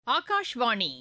ஆகாஷ்வாணி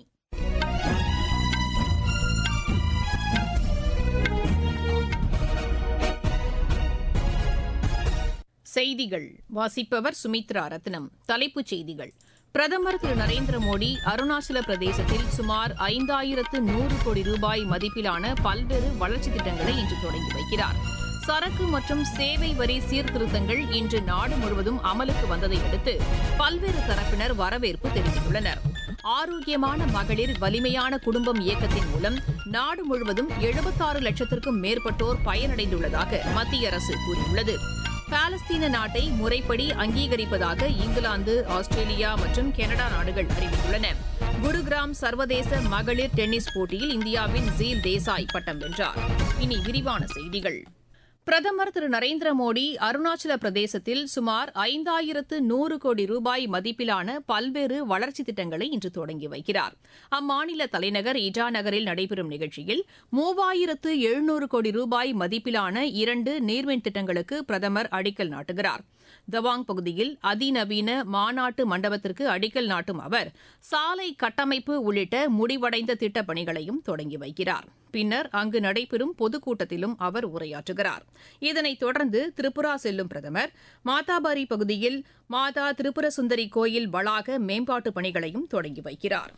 செய்திகள் வாசிப்பவர் சுமித்ரா ரத்னம் தலைப்புச் செய்திகள் பிரதமர் திரு நரேந்திர மோடி அருணாச்சல பிரதேசத்தில் சுமார் ஐந்தாயிரத்து நூறு கோடி ரூபாய் மதிப்பிலான பல்வேறு வளர்ச்சித் திட்டங்களை இன்று தொடங்கி வைக்கிறார் சரக்கு மற்றும் சேவை வரி சீர்திருத்தங்கள் இன்று நாடு முழுவதும் அமலுக்கு வந்ததை அடுத்து பல்வேறு தரப்பினர் வரவேற்பு தெரிவித்துள்ளனர் ஆரோக்கியமான மகளிர் வலிமையான குடும்பம் இயக்கத்தின் மூலம் நாடு முழுவதும் எழுபத்தாறு லட்சத்திற்கும் மேற்பட்டோர் பயனடைந்துள்ளதாக மத்திய அரசு கூறியுள்ளது பாலஸ்தீன நாட்டை முறைப்படி அங்கீகரிப்பதாக இங்கிலாந்து ஆஸ்திரேலியா மற்றும் கனடா நாடுகள் அறிவித்துள்ளன குருகிராம் சர்வதேச மகளிர் டென்னிஸ் போட்டியில் இந்தியாவின் ஜீல் தேசாய் பட்டம் வென்றார் இனி விரிவான செய்திகள் பிரதமர் திரு நரேந்திர மோடி அருணாச்சல பிரதேசத்தில் சுமார் ஐந்தாயிரத்து நூறு கோடி ரூபாய் மதிப்பிலான பல்வேறு வளர்ச்சித் திட்டங்களை இன்று தொடங்கி வைக்கிறார் அம்மாநில தலைநகர் இட்டா நகரில் நடைபெறும் நிகழ்ச்சியில் மூவாயிரத்து எழுநூறு கோடி ரூபாய் மதிப்பிலான இரண்டு நீர்மின் திட்டங்களுக்கு பிரதமர் அடிக்கல் நாட்டுகிறார் தவாங் பகுதியில் அதிநவீன மாநாட்டு மண்டபத்திற்கு அடிக்கல் நாட்டும் அவர் சாலை கட்டமைப்பு உள்ளிட்ட முடிவடைந்த திட்டப் பணிகளையும் தொடங்கி வைக்கிறார் பின்னர் அங்கு நடைபெறும் பொதுக்கூட்டத்திலும் அவர் உரையாற்றுகிறார் இதனைத் தொடர்ந்து திரிபுரா செல்லும் பிரதமர் மாதாபாரி பகுதியில் மாதா திரிபுர சுந்தரி கோயில் வளாக மேம்பாட்டுப் பணிகளையும் தொடங்கி வைக்கிறார்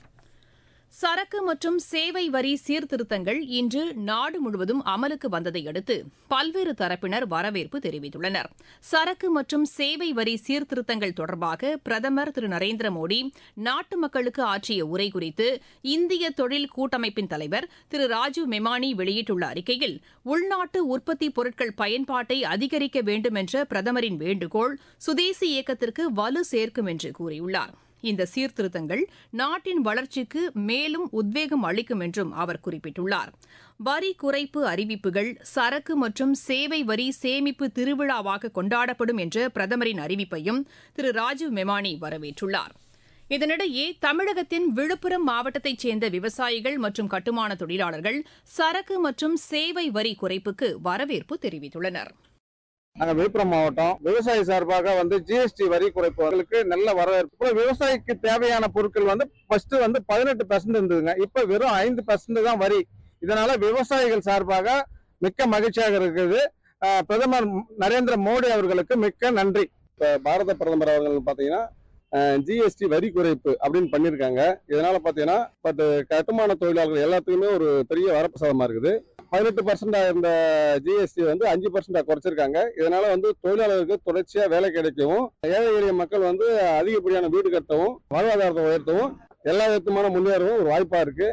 சரக்கு மற்றும் சேவை வரி சீர்திருத்தங்கள் இன்று நாடு முழுவதும் அமலுக்கு வந்ததை அடுத்து பல்வேறு தரப்பினர் வரவேற்பு தெரிவித்துள்ளனர் சரக்கு மற்றும் சேவை வரி சீர்திருத்தங்கள் தொடர்பாக பிரதமர் திரு நரேந்திர மோடி நாட்டு மக்களுக்கு ஆற்றிய உரை குறித்து இந்திய தொழில் கூட்டமைப்பின் தலைவர் திரு ராஜீவ் மெமானி வெளியிட்டுள்ள அறிக்கையில் உள்நாட்டு உற்பத்தி பொருட்கள் பயன்பாட்டை அதிகரிக்க வேண்டும் என்ற பிரதமரின் வேண்டுகோள் சுதேசி இயக்கத்திற்கு வலு சேர்க்கும் என்று கூறியுள்ளார் இந்த சீர்திருத்தங்கள் நாட்டின் வளர்ச்சிக்கு மேலும் உத்வேகம் அளிக்கும் என்றும் அவர் குறிப்பிட்டுள்ளார் வரி குறைப்பு அறிவிப்புகள் சரக்கு மற்றும் சேவை வரி சேமிப்பு திருவிழாவாக கொண்டாடப்படும் என்ற பிரதமரின் அறிவிப்பையும் திரு ராஜீவ் மெமானி வரவேற்றுள்ளார் இதனிடையே தமிழகத்தின் விழுப்புரம் மாவட்டத்தைச் சேர்ந்த விவசாயிகள் மற்றும் கட்டுமான தொழிலாளர்கள் சரக்கு மற்றும் சேவை வரி குறைப்புக்கு வரவேற்பு தெரிவித்துள்ளனா் நாங்க விழுப்புரம் மாவட்டம் விவசாயி சார்பாக வந்து ஜிஎஸ்டி வரி குறைப்புகளுக்கு நல்ல வரவேற்பு விவசாயிக்கு தேவையான பொருட்கள் வந்து ஃபர்ஸ்ட் வந்து பதினெட்டு பர்சன்ட் இருந்ததுங்க இப்ப வெறும் ஐந்து பர்சன்ட் தான் வரி இதனால விவசாயிகள் சார்பாக மிக்க மகிழ்ச்சியாக இருக்குது அஹ் பிரதமர் நரேந்திர மோடி அவர்களுக்கு மிக்க நன்றி இப்ப பாரத பிரதமர் அவர்கள் பாத்தீங்கன்னா ஜிஎஸ்டி வரி குறைப்பு அப்படின்னு பண்ணியிருக்காங்க இதனால பாத்தீங்கன்னா பட் கட்டுமான தொழிலாளர்கள் எல்லாத்துக்குமே ஒரு பெரிய வரப்பிரசாதமா இருக்குது பதினெட்டு பர்சன்டா இருந்த ஜிஎஸ்டி வந்து அஞ்சு பர்சன்டா குறைச்சிருக்காங்க இதனால வந்து தொழிலாளர்களுக்கு தொடர்ச்சியா வேலை கிடைக்கவும் ஏழை எளிய மக்கள் வந்து அதிகப்படியான வீடு கட்டவும் வாழ்வாதாரத்தை உயர்த்தவும் எல்லா விதத்துமான முன்னேறவும் ஒரு வாய்ப்பா இருக்கு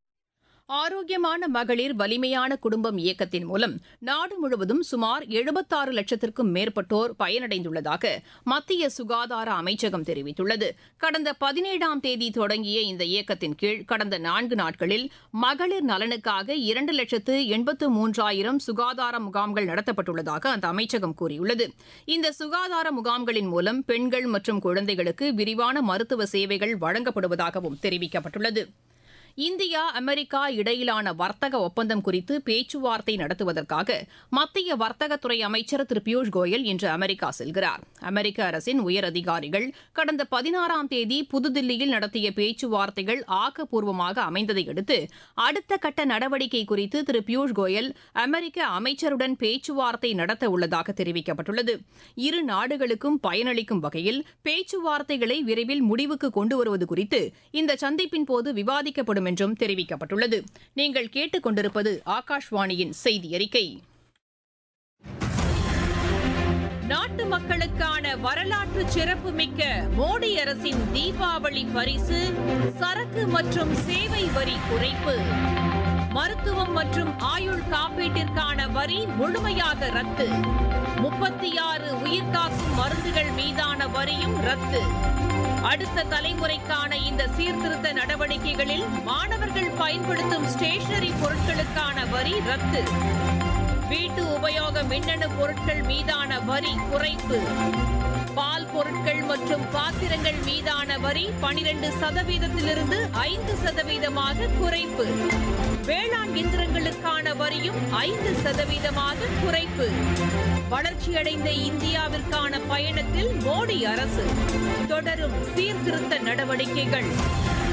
ஆரோக்கியமான மகளிர் வலிமையான குடும்பம் இயக்கத்தின் மூலம் நாடு முழுவதும் சுமார் எழுபத்தாறு லட்சத்திற்கும் மேற்பட்டோர் பயனடைந்துள்ளதாக மத்திய சுகாதார அமைச்சகம் தெரிவித்துள்ளது கடந்த பதினேழாம் தேதி தொடங்கிய இந்த இயக்கத்தின் கீழ் கடந்த நான்கு நாட்களில் மகளிர் நலனுக்காக இரண்டு லட்சத்து எண்பத்து மூன்றாயிரம் சுகாதார முகாம்கள் நடத்தப்பட்டுள்ளதாக அந்த அமைச்சகம் கூறியுள்ளது இந்த சுகாதார முகாம்களின் மூலம் பெண்கள் மற்றும் குழந்தைகளுக்கு விரிவான மருத்துவ சேவைகள் வழங்கப்படுவதாகவும் தெரிவிக்கப்பட்டுள்ளது இந்தியா அமெரிக்கா இடையிலான வர்த்தக ஒப்பந்தம் குறித்து பேச்சுவார்த்தை நடத்துவதற்காக மத்திய வர்த்தகத்துறை அமைச்சர் திரு பியூஷ் கோயல் இன்று அமெரிக்கா செல்கிறார் அமெரிக்க அரசின் உயர் அதிகாரிகள் கடந்த பதினாறாம் தேதி புதுதில்லியில் நடத்திய பேச்சுவார்த்தைகள் ஆக்கப்பூர்வமாக அமைந்ததை அடுத்து அடுத்த கட்ட நடவடிக்கை குறித்து திரு பியூஷ் கோயல் அமெரிக்க அமைச்சருடன் பேச்சுவார்த்தை நடத்த உள்ளதாக தெரிவிக்கப்பட்டுள்ளது இரு நாடுகளுக்கும் பயனளிக்கும் வகையில் பேச்சுவார்த்தைகளை விரைவில் முடிவுக்கு கொண்டு வருவது குறித்து இந்த சந்திப்பின் போது விவாதிக்கப்படும் வேண்டும் என்றும் தெரிவிக்கப்பட்டுள்ளது நீங்கள் கேட்டுக்கொண்டிருப்பது ஆகாஷ்வாணியின் செய்தி அறிக்கை நாட்டு மக்களுக்கான வரலாற்று சிறப்புமிக்க மோடி அரசின் தீபாவளி பரிசு சரக்கு மற்றும் சேவை வரி குறைப்பு மருத்துவம் மற்றும் ஆயுள் காப்பீட்டிற்கான வரி முழுமையாக ரத்து முப்பத்தி ஆறு உயிர்காக்கும் மருந்துகள் மீதான வரியும் ரத்து அடுத்த தலைமுறைக்கான இந்த சீர்திருத்த நடவடிக்கைகளில் மாணவர்கள் பயன்படுத்தும் ஸ்டேஷனரி பொருட்களுக்கான வரி ரத்து வீட்டு உபயோக மின்னணு பொருட்கள் மீதான வரி குறைப்பு பால் பொருட்கள் மற்றும் பாத்திரங்கள் மீதான வரி பனிரெண்டு சதவீதத்திலிருந்து ஐந்து சதவீதமாக குறைப்பு வேளாண் இயந்திரங்களுக்கான வரியும் ஐந்து சதவீதமாக குறைப்பு வளர்ச்சியடைந்த இந்தியாவிற்கான பயணத்தில் மோடி அரசு தொடரும் சீர்திருத்த நடவடிக்கைகள்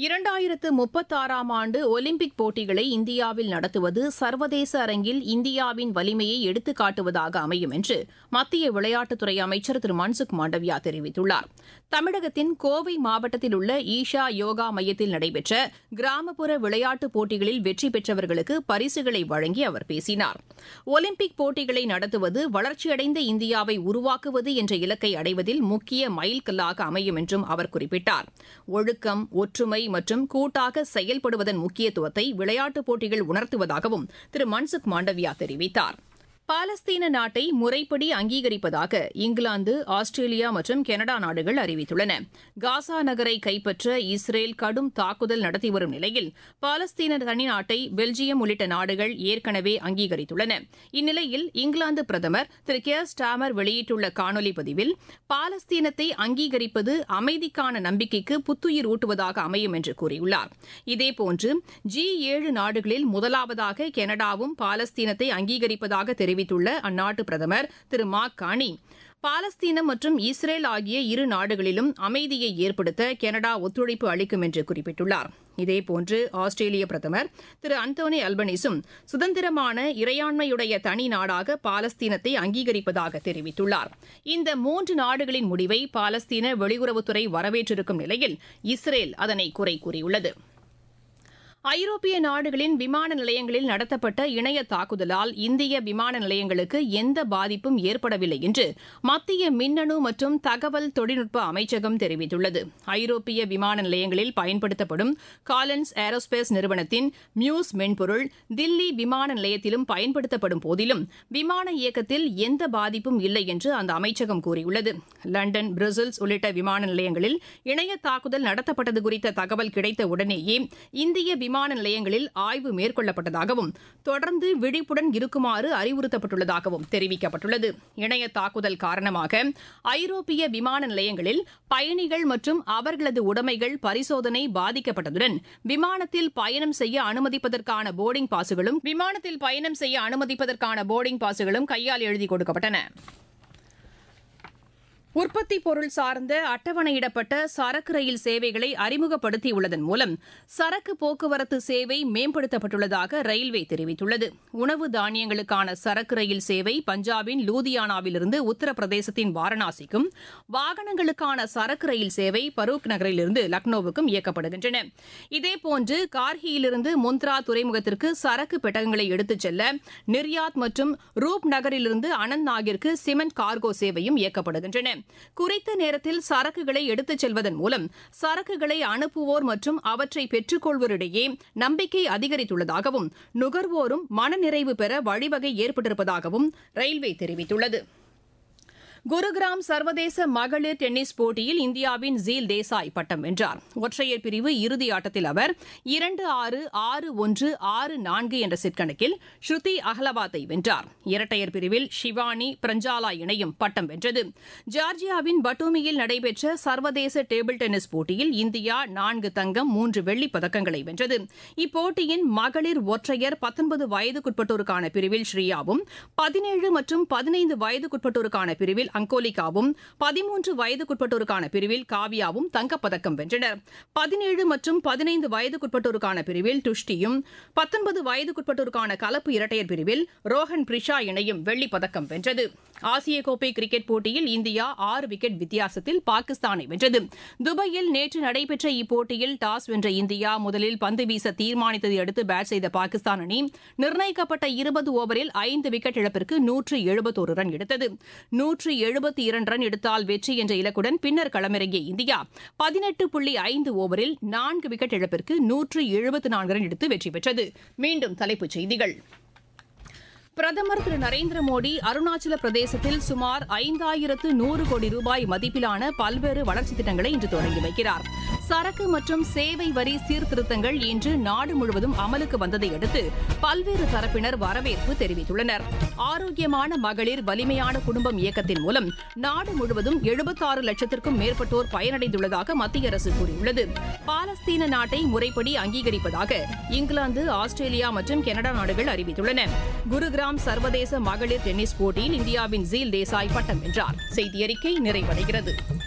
இரண்டாயிரத்து முப்பத்தாறாம் ஆண்டு ஒலிம்பிக் போட்டிகளை இந்தியாவில் நடத்துவது சர்வதேச அரங்கில் இந்தியாவின் வலிமையை எடுத்துக் காட்டுவதாக அமையும் என்று மத்திய விளையாட்டுத்துறை அமைச்சர் திரு மன்சுக் மாண்டவியா தெரிவித்துள்ளார் தமிழகத்தின் கோவை மாவட்டத்தில் உள்ள ஈஷா யோகா மையத்தில் நடைபெற்ற கிராமப்புற விளையாட்டுப் போட்டிகளில் வெற்றி பெற்றவர்களுக்கு பரிசுகளை வழங்கி அவர் பேசினார் ஒலிம்பிக் போட்டிகளை நடத்துவது வளர்ச்சியடைந்த இந்தியாவை உருவாக்குவது என்ற இலக்கை அடைவதில் முக்கிய மைல்கல்லாக அமையும் என்றும் அவர் குறிப்பிட்டார் ஒழுக்கம் ஒற்றுமை மற்றும் கூட்டாக செயல்படுவதன் முக்கியத்துவத்தை விளையாட்டுப் போட்டிகள் உணர்த்துவதாகவும் திரு மன்சுக் மாண்டவியா தெரிவித்தார் பாலஸ்தீன நாட்டை முறைப்படி அங்கீகரிப்பதாக இங்கிலாந்து ஆஸ்திரேலியா மற்றும் கனடா நாடுகள் அறிவித்துள்ளன காசா நகரை கைப்பற்ற இஸ்ரேல் கடும் தாக்குதல் நடத்தி வரும் நிலையில் பாலஸ்தீன தனிநாட்டை பெல்ஜியம் உள்ளிட்ட நாடுகள் ஏற்கனவே அங்கீகரித்துள்ளன இந்நிலையில் இங்கிலாந்து பிரதமர் திரு கே ஸ்டாமர் வெளியிட்டுள்ள காணொலி பதிவில் பாலஸ்தீனத்தை அங்கீகரிப்பது அமைதிக்கான நம்பிக்கைக்கு புத்துயிர் ஊட்டுவதாக அமையும் என்று கூறியுள்ளார் இதேபோன்று ஜி ஏழு நாடுகளில் முதலாவதாக கனடாவும் பாலஸ்தீனத்தை அங்கீகரிப்பதாக தெரிவித்துள்ள அந்நாட்டு பிரதமர் திரு மாக் கானி பாலஸ்தீனம் மற்றும் இஸ்ரேல் ஆகிய இரு நாடுகளிலும் அமைதியை ஏற்படுத்த கனடா ஒத்துழைப்பு அளிக்கும் என்று குறிப்பிட்டுள்ளார் இதேபோன்று ஆஸ்திரேலிய பிரதமர் திரு அந்தோனி அல்பனிசும் சுதந்திரமான இறையாண்மையுடைய தனி நாடாக பாலஸ்தீனத்தை அங்கீகரிப்பதாக தெரிவித்துள்ளார் இந்த மூன்று நாடுகளின் முடிவை பாலஸ்தீன வெளியுறவுத்துறை வரவேற்றிருக்கும் நிலையில் இஸ்ரேல் அதனை குறை கூறியுள்ளது ஐரோப்பிய நாடுகளின் விமான நிலையங்களில் நடத்தப்பட்ட இணைய தாக்குதலால் இந்திய விமான நிலையங்களுக்கு எந்த பாதிப்பும் ஏற்படவில்லை என்று மத்திய மின்னணு மற்றும் தகவல் தொழில்நுட்ப அமைச்சகம் தெரிவித்துள்ளது ஐரோப்பிய விமான நிலையங்களில் பயன்படுத்தப்படும் காலன்ஸ் ஏரோஸ்பேஸ் நிறுவனத்தின் மியூஸ் மென்பொருள் தில்லி விமான நிலையத்திலும் பயன்படுத்தப்படும் போதிலும் விமான இயக்கத்தில் எந்த பாதிப்பும் இல்லை என்று அந்த அமைச்சகம் கூறியுள்ளது லண்டன் பிரசல்ஸ் உள்ளிட்ட விமான நிலையங்களில் இணைய தாக்குதல் நடத்தப்பட்டது குறித்த தகவல் கிடைத்த உடனேயே இந்திய விமான நிலையங்களில் ஆய்வு மேற்கொள்ளப்பட்டதாகவும் தொடர்ந்து விழிப்புடன் இருக்குமாறு அறிவுறுத்தப்பட்டுள்ளதாகவும் தெரிவிக்கப்பட்டுள்ளது இணைய தாக்குதல் காரணமாக ஐரோப்பிய விமான நிலையங்களில் பயணிகள் மற்றும் அவர்களது உடைமைகள் பரிசோதனை பாதிக்கப்பட்டதுடன் விமானத்தில் பயணம் செய்ய அனுமதிப்பதற்கான போர்டிங் பாசுகளும் விமானத்தில் பயணம் செய்ய அனுமதிப்பதற்கான போர்டிங் பாசுகளும் கையால் எழுதி கொடுக்கப்பட்டன உற்பத்தி பொருள் சார்ந்த அட்டவணையிடப்பட்ட சரக்கு ரயில் சேவைகளை அறிமுகப்படுத்தியுள்ளதன் மூலம் சரக்கு போக்குவரத்து சேவை மேம்படுத்தப்பட்டுள்ளதாக ரயில்வே தெரிவித்துள்ளது உணவு தானியங்களுக்கான சரக்கு ரயில் சேவை பஞ்சாபின் லூதியானாவிலிருந்து உத்தரப்பிரதேசத்தின் வாரணாசிக்கும் வாகனங்களுக்கான சரக்கு ரயில் சேவை பரூக் நகரிலிருந்து லக்னோவுக்கும் இயக்கப்படுகின்றன இதேபோன்று கார்கியிலிருந்து முந்த்ரா துறைமுகத்திற்கு சரக்கு பெட்டகங்களை எடுத்துச் செல்ல நிர்யாத் மற்றும் ரூப் நகரிலிருந்து அனந்த் நாகிற்கு சிமெண்ட் கார்கோ சேவையும் இயக்கப்படுகின்றன குறித்த நேரத்தில் சரக்குகளை எடுத்துச் செல்வதன் மூலம் சரக்குகளை அனுப்புவோர் மற்றும் அவற்றை பெற்றுக்கொள்வோரிடையே நம்பிக்கை அதிகரித்துள்ளதாகவும் நுகர்வோரும் மனநிறைவு பெற வழிவகை ஏற்பட்டிருப்பதாகவும் ரயில்வே தெரிவித்துள்ளது குருகிராம் சர்வதேச மகளிர் டென்னிஸ் போட்டியில் இந்தியாவின் ஜீல் தேசாய் பட்டம் வென்றார் ஒற்றையர் பிரிவு இறுதி ஆட்டத்தில் அவர் இரண்டு ஆறு ஆறு ஒன்று ஆறு நான்கு என்ற செட் கணக்கில் ஸ்ருதி அகலவாத்தை வென்றார் இரட்டையர் பிரிவில் ஷிவானி பிரஞ்சாலா இணையும் பட்டம் வென்றது ஜார்ஜியாவின் பட்டூமியில் நடைபெற்ற சர்வதேச டேபிள் டென்னிஸ் போட்டியில் இந்தியா நான்கு தங்கம் மூன்று வெள்ளிப் பதக்கங்களை வென்றது இப்போட்டியின் மகளிர் ஒற்றையர் பத்தொன்பது வயதுக்குட்பட்டோருக்கான பிரிவில் ஸ்ரீயாவும் பதினேழு மற்றும் பதினைந்து வயதுக்குட்பட்டோருக்கான பிரிவில் அங்கோலிகாவும் பதிமூன்று வயதுக்குட்பட்டோருக்கான பிரிவில் காவியாவும் தங்கப்பதக்கம் வென்றனர் பதினேழு மற்றும் பதினைந்து வயதுக்குட்பட்டோருக்கான பிரிவில் துஷ்டியும் பத்தொன்பது வயதுக்குட்பட்டோருக்கான கலப்பு இரட்டையர் பிரிவில் ரோஹன் பிரிஷா இணையும் வெள்ளிப் பதக்கம் வென்றது ஆசிய கோப்பை கிரிக்கெட் போட்டியில் இந்தியா ஆறு விக்கெட் வித்தியாசத்தில் பாகிஸ்தானை வென்றது துபாயில் நேற்று நடைபெற்ற இப்போட்டியில் டாஸ் வென்ற இந்தியா முதலில் பந்து வீச தீர்மானித்ததை அடுத்து பேட் செய்த பாகிஸ்தான் அணி நிர்ணயிக்கப்பட்ட இருபது ஓவரில் ஐந்து விக்கெட் இழப்பிற்கு நூற்று எழுபத்தோரு ரன் எடுத்தது நூற்று எழுபத்தி இரண்டு ரன் எடுத்தால் வெற்றி என்ற இலக்குடன் பின்னர் களமிறங்கிய இந்தியா பதினெட்டு புள்ளி ஐந்து ஓவரில் நான்கு விக்கெட் இழப்பிற்கு நூற்று எழுபத்து நான்கு ரன் எடுத்து வெற்றி பெற்றது மீண்டும் தலைப்புச் செய்திகள் பிரதமர் திரு நரேந்திர மோடி அருணாச்சல பிரதேசத்தில் சுமார் ஐந்தாயிரத்து நூறு கோடி ரூபாய் மதிப்பிலான பல்வேறு வளர்ச்சித் திட்டங்களை இன்று தொடங்கி வைக்கிறார் சரக்கு மற்றும் சேவை வரி சீர்திருத்தங்கள் இன்று நாடு முழுவதும் அமலுக்கு வந்ததை அடுத்து பல்வேறு தரப்பினர் வரவேற்பு தெரிவித்துள்ளனர் ஆரோக்கியமான மகளிர் வலிமையான குடும்பம் இயக்கத்தின் மூலம் நாடு முழுவதும் எழுபத்தாறு லட்சத்திற்கும் மேற்பட்டோர் பயனடைந்துள்ளதாக மத்திய அரசு கூறியுள்ளது பாலஸ்தீன நாட்டை முறைப்படி அங்கீகரிப்பதாக இங்கிலாந்து ஆஸ்திரேலியா மற்றும் கனடா நாடுகள் அறிவித்துள்ளன குருகிராம் சர்வதேச மகளிர் டென்னிஸ் போட்டியில் இந்தியாவின் ஜீல் தேசாய் பட்டம் வென்றார் செய்தி அறிக்கை நிறைவடைகிறது